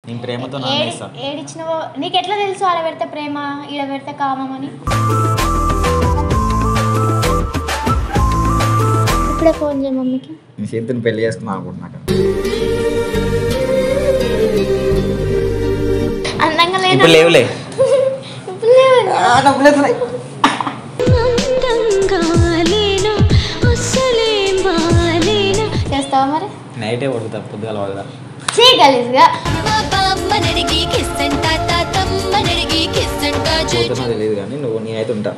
నేను ప్రేమతో ఏడి నానేస్తా ఏడిచ్చినవో నీకు ఎట్లా తెలుసు ఆడ పెడితే ప్రేమ ఈడ పెడితే కామం అని ఇప్పుడే ఫోన్ చేయ మమ్మీకి నీ చేతిని పెళ్లి చేసుకుందాం అనుకుంటున్నాక అందంగా లేదు ఇప్పుడు లేవులే ఇప్పుడు లేవు. చేస్తావా మరి నైటే పడుతుంది పొద్దుగాల పడదా చీ గలీజ్గా పోతున్నా తెలియదు కానీ నువ్వు నేనైతే ఉంటా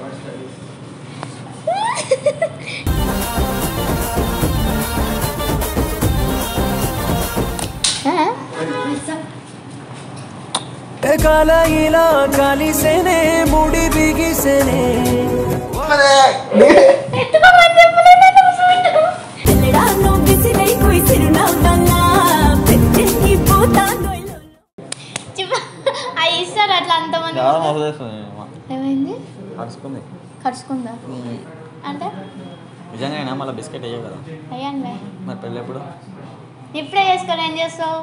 ఆ? ಕಾಲ ಇಲ್ಲ ಕಾಲಿಸೇನೆ ಮುಡಿ ಬಿಗಿಸೇನೆ ఎత్తుకోమని చెప్పలేదు అంటే కూర్చోబెట్టు. చెప్పు. అవి ఇస్తారు అట్లా అంతమంది చాలా మోసం చేస్తుంది ఏమైంది కడుచుకుంది ఖర్చుకుందా అంటే నిజంగా మళ్ళీ బిస్కెట్ వేయవు కదా అయ్యండి మరి పెళ్ళి ఎప్పుడు ఇప్పుడే చేసుకొని ఏం చేస్తావు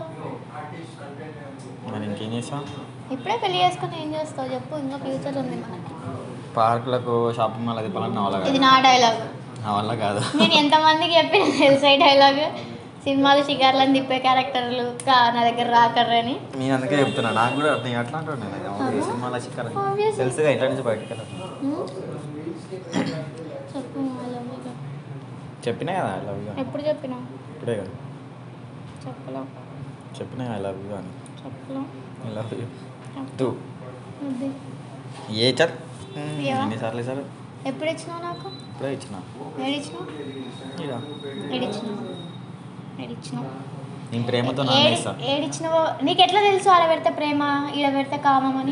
మరి ఇంకేం చేసాం ఇప్పుడే పెళ్లి చేసుకొని ఏం చేస్తావు చెప్పు ఇంకా ఫ్యూచర్ ఉంది మనకి పార్కులకు షాపింగ్ మాల్ అది పలానా నా వల్ల ఇది కాదు నా డైలాగ్ నా వల్ల కాదు నేను ఎంతమందికి చెప్పిన తెలుసా ఈ డైలాగ్ సినిమాలు షికార్లను తిప్పే క్యారెక్టర్లు కా- నా దగ్గర రాకర్రని నేను అందుకే చెప్తున్నా నాకు కూడా నేను అట్లా అంటాను నేను అవును, ఈ సినిమాలో చిక్కర Obviously. తెలుసుగా ఇంట్లో నుంచి బయటకు వెళ్ళాను ఉమ్? చెప్పు I love you. చెప్పినా కదా ఐ లవ్ యూ అని ఎప్పుడు చెప్పినా ఇప్పుడే కదా చెప్పలేం చెప్పినా ఐ లవ్ యూ అని చెప్పలేం ఐ లవ్ యూ టూ వద్దు. ఏ చర్ ఏవా? ఎన్నిసార్లు సార్ ఎప్పుడు ఇచ్చినావు నాకు ఇప్పుడే ఇచ్చిన ఏడిచ్చినావు ఇక ఏడిచ్చినావు ఏడిచ్చినావు నేను ప్రేమతో ఏడి నానేస్తా ఏడిచ్చినవో నీకు ఎట్లా తెలుసు ఆడ పెడితే ప్రేమ ఈడ పెడితే కామం అని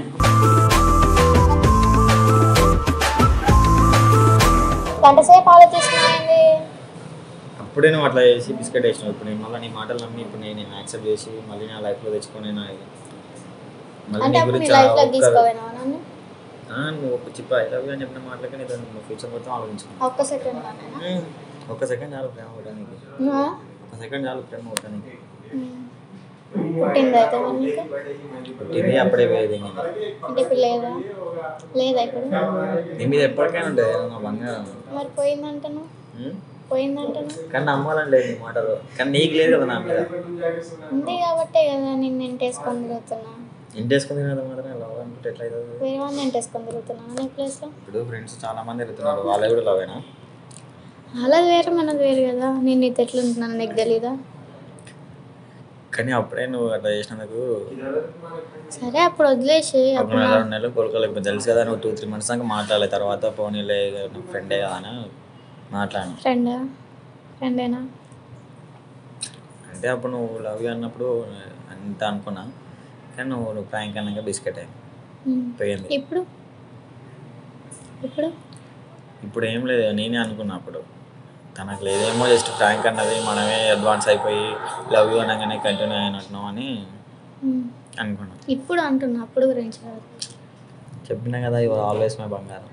గంట సేపు ఆలోచిస్తున్నాయింది అప్పుడే నువ్వు అట్లా చేసి బిస్కెట్ వేసినావు ఇప్పుడు నేను మళ్ళీ నీ మాటలు నమ్మి ఇప్పుడు నేను నేను యాక్సెప్ట్ చేసి మళ్ళీ నా లైఫ్లో తెచ్చుకొని నా మళ్ళీ అంటే నీ అప్పుడు నీ గురించి లైఫ్ లో ఒక్క- తీసుకోవేనా నన్ను ఆ, నువ్వు ఒక చిప్ప ఐ లవ్ యూ అని చెప్పిన మాటలకి నేను నువ్వు ఫ్యూచర్ మొత్తం ఆలోచించు ఒక్క సెకండ్ లోనేనా ఒక్క సెకండ్ చాలు ప్రేమ కొట్టడానికి నువ్వా? ఒక సెకండ్ చాలు ప్రేమ కొట్టడానికి ఉమ్. పుట్టిందా అయితే మరి నీకు పుట్టింది అప్పుడే పోయేది ఇంకా అంటే ఇప్పుడు లేదా లేదా ఇప్పుడు నీ మీద ఎప్పటికైనా ఉంటుంది నా బంగారం మరి పోయిందంటాను ఉం? పోయిందంటాను కానీ నమ్మాలని లేదు నీ మాటలు కానీ నీకు లేదు కదా నా మీద ఉంది కాబట్టే కదా నిన్ను ఎంటేసుకొని తిరుగుతున్నా ఇంటేసుకుని కదా మాత్రం లవ్ అనుకుంటే ఎట్లా అవుతుంది వేరే వాళ్ళని ఎంటేసుకొని తిరుగుతున్నా నీ ప్లేస్లో ఇప్పుడు ఫ్రెండ్స్ చాలా మంది వెళ్తున్నారు వాళ్ళే కూడా లవేనా అలా వేరు మనది వేరు కదా నేను నీతో ఎట్లుంటున్నాను నీకు తెలీదా కానీ అప్పుడే నువ్వు అట్లా చేసినందుకు సరే అప్పుడు వదిలేసి ఒక అప్పుడు నెల రెండు నెలలు కోలుకోలేదు ఇప్పుడు తెలుసు కదా నువ్వు టూ త్రీ మంత్స్ దాకా మాట్లాడలేదు తర్వాత పోనీలే నువ్వు ఫ్రెండే కదా అని మాట్లాడాను ఫ్రెండా ఫ్రెండేనా అంటే అప్పుడు నువ్వు లవ్ యూ అన్నప్పుడు అంత అనుకున్నా కానీ నువ్వు నువ్వు ప్రాంక్ అన్నాక బిస్కెట్ అయింది ఉమ్. పోయింది ఇప్పుడు ఇప్పుడు ఇప్పుడు ఏం లేదు నేనే అనుకున్నా అప్పుడు తనకు లేదేమో జస్ట్ ప్రాంక్ అన్నది మనమే అడ్వాన్స్ అయిపోయి లవ్ యూ అనగానే కంటిన్యూ అయినట్టున్నాం అని ఉమ్. అనుకున్నా ఇప్పుడు అంటున్నా అప్పుడు గురించి కాదు చెప్పినా కదా ఇవాళ ఆల్వేస్ మై బంగారం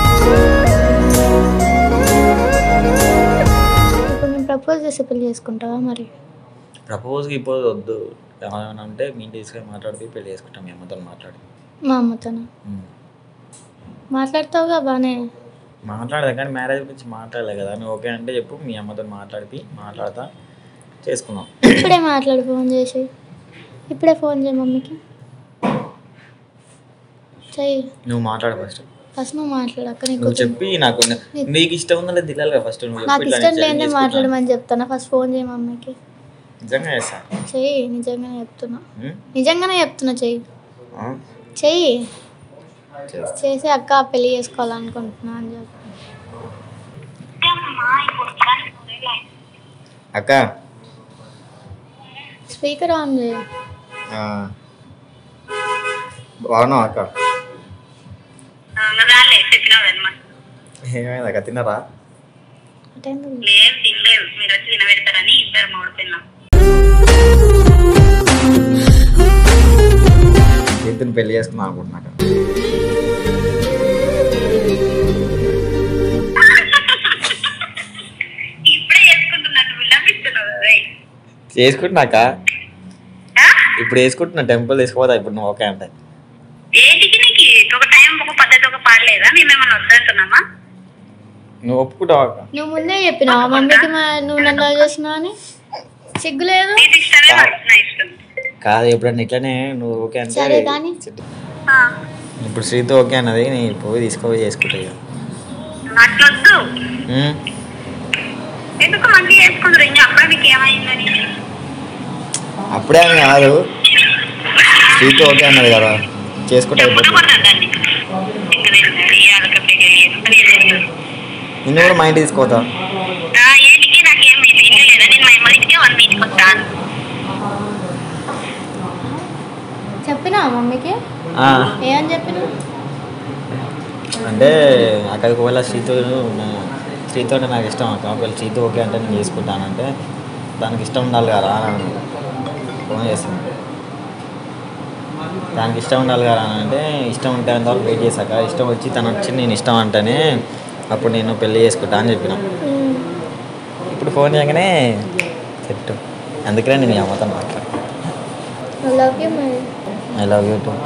ఇప్పుడు నేను ప్రపోజ్ చేసి పెళ్లి చేసుకుంటావా మరి ప్రపోజ్కి ఇప్పుడు వద్దు ఏమైనా అంటే మీ ఇంటి తీసుకొని మాట్లాడితే పెళ్లి చేసుకుంటాం మీ అమ్మతో మాట్లాడి మా అమ్మతోనా మాట్లాడతావుగా బాగానే మాట్లాడదా కానీ మ్యారేజ్ గురించి మాట్లాడలే కదా నువ్వు ఓకే అంటే చెప్పు మీ అమ్మతో మాట్లాడిపి మాట్లాడతా చేసుకుందాం ఇప్పుడే మాట్లాడు ఫోన్ చేసి ఇప్పుడే ఫోన్ చేయి మమ్మీకి చెయ్యి నువ్వు మాట్లాడు ఫస్ట్ ఫస్ట్ నువ్వు మాట్లాడక్క నీకు నువ్వు చెప్పి నాకు నీకు ఇష్టం ఉందో లేదు తెలియాలి కదా ఫస్ట్ నువ్వు నాకు చెప్పు ఇట్లా ఇష్టం నేను లేదే చేసుకుంటా. మాట్లాడమని చెప్తాను ఫస్ట్ ఫోన్ చేయి మమ్మీకి నిజంగా చేస్తా చెయ్యి నిజంగానే చెప్తున్నా ఉం? నిజంగానే చెప్తున్నా చెయ్యి ఆ? చెయ్యి చేస్తా. చేసి అక్క పెళ్లి చేసుకోవాలనుకుంటున్నా అని చెప్పి అక్క స్పీకర్ ఆన్ చేయి ఆ. బాగున్నావా అక్క రాలే చెప్పినావు కదమ్మా ఏమైంది అక్క తిన్నారా అంటే ఎందుకు? లేదు తినలేదు మీరు వచ్చి తినబెడతారని ఇద్దరు మూడు తిన్నాం ఇద్దరిని పెళ్లి చేసుకుందాం అనుకుంటున్నాక ఇప్పుడే చేసుకుంటున్నట్టు విన్నపిస్తున్నావు కదా ఏయ్. చేసుకుంటున్నాక ఆ? ఇప్పుడు వేసుకుంటున్నా టెంపుల్ తీసుకోపోతా ఇప్పుడు నువ్వు ఓకే అంటే ఏటికి నీకు ఒక టైం ఒక పద్ధతి ఒక పాడలేదా మేమేమన్నా వద్దంటున్నామా నువ్వు ఒప్పుకుంటావా అక్క? నువ్వు ముందే చెప్పినావా మమ్మీకి మా నువ్వు నన్ను లవ్ చేస్తున్నావు అని సిగ్గులేదు నీకు ఇష్టమే నాకు నా ఇష్టం కాదు ఎప్పుడన్నా ఇట్లనే నువ్వు ఓకే అంటే సరే కానీ. ఆ, ఇప్పుడు శ్రీతో ఓకే అన్నది నేను పోయి తీసుకుపోయి చేసుకుంటా ఇక అట్లొద్దు ఉమ్. ఎందుకు మంచిగా చేసుకుంటారు ఇంకా అప్పుడే మీకు ఏమైందని అప్పుడే అని కాదు శ్రీతో ఓకే అన్నది కదా చేసుకుంటా చెప్పులు అయిపోతుంది కొట్టద్దండి ఇంకా నేను ఇయ్యాలకి ఎంత లేదు. నిన్ను కూడా మా ఇంటికి తీసుకోతా ఆ, ఏటికి నాకేం ఇల్లు లేదా నేను మా అమ్మ ఇంటికి వన్ ఇంటికి వస్తాను చెప్పినావా మమ్మీకి ఆ, ఏమని చెప్పినావు అంటే అక్కడికి ఒకవేళ శ్రీతో నా- శ్రీతో అంటే నాకు ఇష్టం అక్క ఒకవేళ శ్రీతో ఓకే అంటే నేను చేసుకుంటానంటే దానికి ఇష్టం ఉండాలి కదా అని అన్నది. ఫోన్ చేసింది దానికి ఇష్టం ఉండాలి కదా అని అంటే ఇష్టం ఉంటే అంతవరకు వెయిట్ చేశాక ఇష్టం వచ్చి తను వచ్చి నేను ఇష్టం అంటేనే అప్పుడు నేను పెళ్లి చేసుకుంటా అని చెప్పిన ఇప్పుడు ఫోన్ చేయగానే సెట్ అందుకనే నేను అమ్మతాను మాట్లాడు లవ్ యూ మరి ఐ లవ్ యూ టూ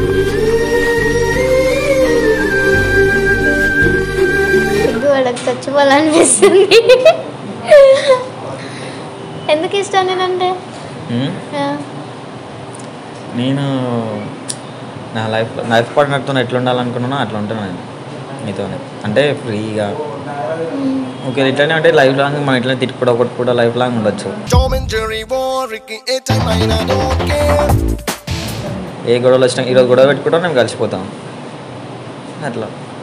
సిగ్గు వాళ్ళకి చచ్చిపోవాలనిపిస్తుంది ఎందుకు ఇష్టం నేనంటే ఆ, నేను నా లైఫ్ లైఫ్ పార్ట్నర్తో ఎట్లా ఉండాలనుకున్నానో అట్లా ఉంటాను నేను మీతోనే అంటే ఫ్రీగా ఉమ్. ఓకే ఇట్లానే అంటే లైఫ్ లాంగ్ మనం ఇట్లా తిట్టుకోవడం కొట్టుకోవడం లైఫ్ లాంగ్ ఉండొచ్చు Tom and Jerry war, Ricky, it's a mine, I don't care. ఏ గొడవలు వచ్చినా ఈరోజు గొడవ పెట్టుకుంటాం మేము కలిసిపోతాం అట్లా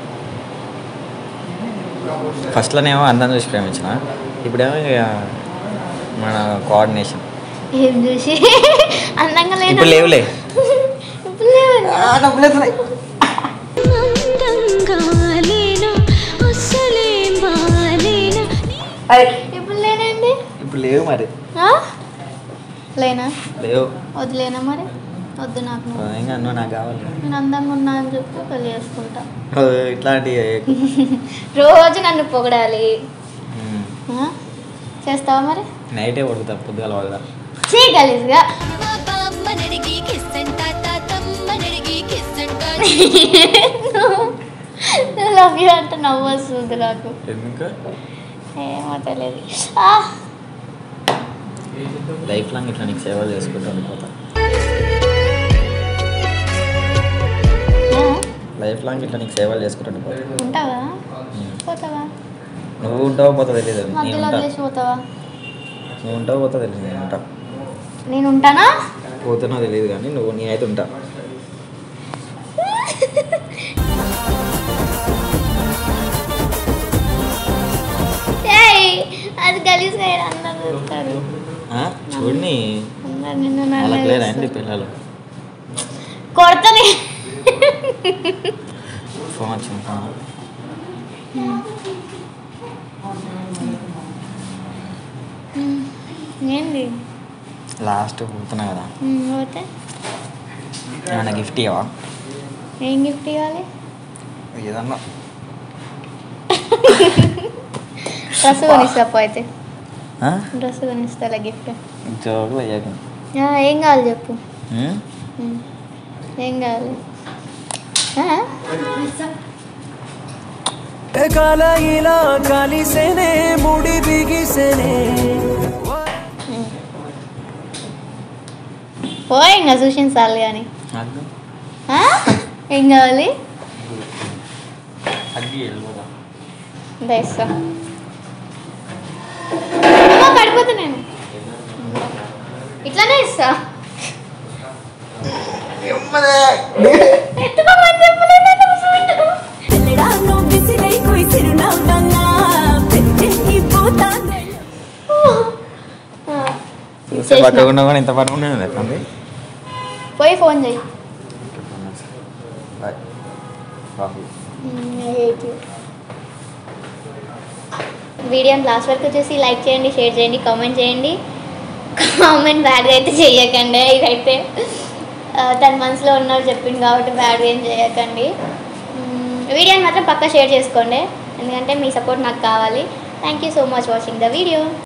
ఫస్ట్లోనేమో అందం చూసి ప్రేమించిన ఇప్పుడేమో ఇక మన కోఆర్డినేషన్ ఏం చూసి అందంగా లేదు ఇప్పుడు లేవులే ఇప్పుడు లేవు ఇప్పుడు లేనండి ఇప్పుడు లేవు మరి ఆ? లేనా లేవు వద్దులేనా మరి వద్దు నాకు నువ్వు. ఇంకా నువ్వు నాకు కావాలి నేను అందంగా ఉన్నా అని చెప్పి పెళ్లి చేసుకుంటా ఇట్లాంటి రోజు నన్ను పొగడాలి ఆ? చేస్తావా మరి నైటే పడుతా పొద్దుగాల వాళ్ళ చేయగలిగా లవ్ యూ అంటే నవ్వు వస్తుంది నాకు ఎందుకు ఏమో తెలియదు ఆ, లైఫ్ లాంగ్ ఇట్లా నీకు సేవలు చేసుకుంటూ ఉండిపోతా ఆ, లైఫ్ లాంగ్ ఇట్లా నీకు సేవలు చేసుకుంటూ ఉండిపోతా ఉంటావా ఉమ్. పోతావా నువ్వు ఉంటావో పోతా తెలియదు నేను మధ్యలో ఉంటా వదిలేసి పోతావా నువ్వు ఉంటావో పోతా తెలియదు నేను ఉంటా నేను ఉంటానా పోతున్నా తెలియదు కానీ నువ్వు నేనైతే ఉంటా ఏయ్, అది గలీజ్గా ఈడ అందరూ చూస్తారు ఆ? చూడని అందరు నిన్ను నన్ను వాళ్ళకి లేరా అండి చూస్తారు. పిల్లలు కొడతని ఫోన్ వచ్చింది ఫోన్ ఏంది లాస్ట్ పోతున్నా కదా ఉమ్, పోతే ఏమైనా గిఫ్ట్ ఇవ్వవా ఏం గిఫ్ట్ ఇవ్వాలి ఏదన్నా డ్రెస్ కొనిస్తా పో అయితే ఆ? డ్రెస్ కొనిస్తా గిఫ్ట్ జోకులు అయ్యాక ఏం కావాలి చెప్పు ఉమ్? ఉమ్, ఏం కావాలి ఆ? కాల ఇలా కలిసేనే ముడి బిగిసేనే పో ఇంకా చూసిన చాలు కానీ అగ్గు ఆ? ఏం కావాలి అగ్గి వెళ్ళిపోదా ఇందా ఇస్తా అమ్మ, పడిపోతా నేను ఇట్లానే ఇస్తా ఎత్తుకోమని చెప్పలేదు అంటే కూర్చోబెట్టు. ఆ, చూస్తే చేసిన. పక్కకుండా కూడా ఇంత పని ఉండేది ఎట్లంది పోయి ఫోన్ చెయ్యి బాయ్ బాబు వీడియోని లాస్ట్ వరకు చూసి లైక్ చేయండి షేర్ చేయండి కామెంట్ చేయండి కామెంట్ బ్యాడ్గా అయితే చేయకండి ఇదైతే ఆ, తన మనసులో ఉన్నది చెప్పింది కాబట్టి బ్యాడ్గా ఏం చేయకండి మ్మ్, వీడియోని మాత్రం పక్కా షేర్ చేసుకోండి ఎందుకంటే మీ సపోర్ట్ నాకు కావాలి thank you so much watching the video